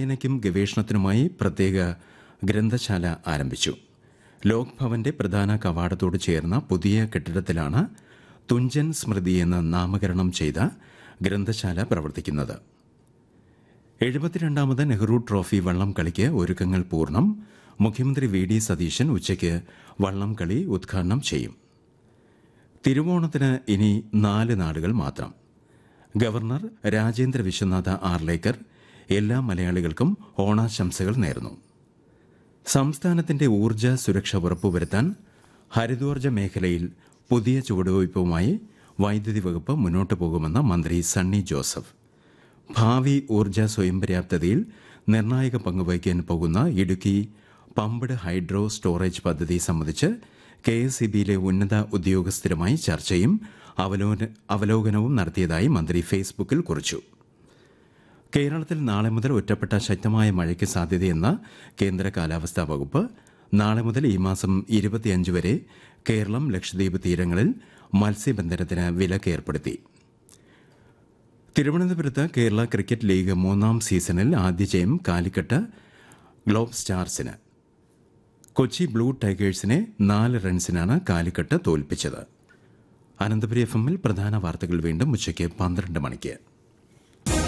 വായനയ്ക്കും ഗവേഷണത്തിനുമായി പ്രത്യേക ഗ്രന്ഥശാല ആരംഭിച്ചു ലോക് ഭവന്റെ പ്രധാന കവാടത്തോട് ചേർന്ന പുതിയ കെട്ടിടത്തിലാണ് തുഞ്ചൻ സ്മൃതി എന്ന് നാമകരണം ചെയ്ത ഗ്രന്ഥശാല പ്രവർത്തിക്കുന്നത് എഴുപത്തിരണ്ടാമത് നെഹ്റു ട്രോഫി വള്ളം കളിക്ക് ഒരുക്കങ്ങൾ പൂർണ്ണം മുഖ്യമന്ത്രി വി ഡി സതീശൻ ഉച്ചയ്ക്ക് വള്ളം കളി ഉദ്ഘാടനം ചെയ്യും തിരുവോണത്തിന് ഇനി നാല് നാളുകൾ മാത്രം ഗവർണർ രാജേന്ദ്ര വിശ്വനാഥ ആർലേക്കർ എല്ലാ മലയാളികൾക്കും ഓണാശംസകൾ നേർന്നു സംസ്ഥാനത്തിന്റെ ഊർജ്ജ സുരക്ഷ ഉറപ്പുവരുത്താൻ ഹരിതോർജ്ജ മേഖലയിൽ പുതിയ ചുവടുവയ്പുമായി വൈദ്യുതി വകുപ്പ് മുന്നോട്ടു പോകുമെന്ന് മന്ത്രി സണ്ണി ജോസഫ് ഭാവി ഊർജ്ജ സ്വയം പര്യാപ്തതയിൽ നിർണായക പങ്കുവഹിക്കാൻ പോകുന്ന ഇടുക്കി പമ്പഡ് ഹൈഡ്രോ സ്റ്റോറേജ് പദ്ധതി സംബന്ധിച്ച് കെ എസ് ഇ ബിയിലെ ഉന്നത ഉദ്യോഗസ്ഥരുമായി ചർച്ചയും അവലോകന- അവലോകനവും നടത്തിയതായി മന്ത്രി ഫേസ്ബുക്കിൽ കുറിച്ചു കേരളത്തിൽ നാളെ മുതൽ ഒറ്റപ്പെട്ട ശക്തമായ മഴയ്ക്ക് സാധ്യതയെന്ന കേന്ദ്ര കാലാവസ്ഥാ വകുപ്പ് നാളെ മുതൽ ഈ മാസം ഇരുപത്തിയഞ്ച് വരെ കേരളം ലക്ഷദ്വീപ് തീരങ്ങളിൽ മത്സ്യബന്ധനത്തിന് വിലക്ക് ഏർപ്പെടുത്തി തിരുവനന്തപുരത്ത് കേരള ക്രിക്കറ്റ് ലീഗ് മൂന്നാം സീസണിൽ ആദ്യ ജയം കാലിക്കട്ട് ഗ്ലോബ് സ്റ്റാർസിന് കൊച്ചി ബ്ലൂ ടൈഗേഴ്സിനെ നാല് റൺസിനാണ് കാലിക്കട്ട് തോൽപ്പിച്ചത് അനന്തപുരി എഫ് എമ്മിൽ പ്രധാന വാർത്തകൾ വീണ്ടും ഉച്ചയ്ക്ക് പന്ത്രണ്ട് മണിക്ക്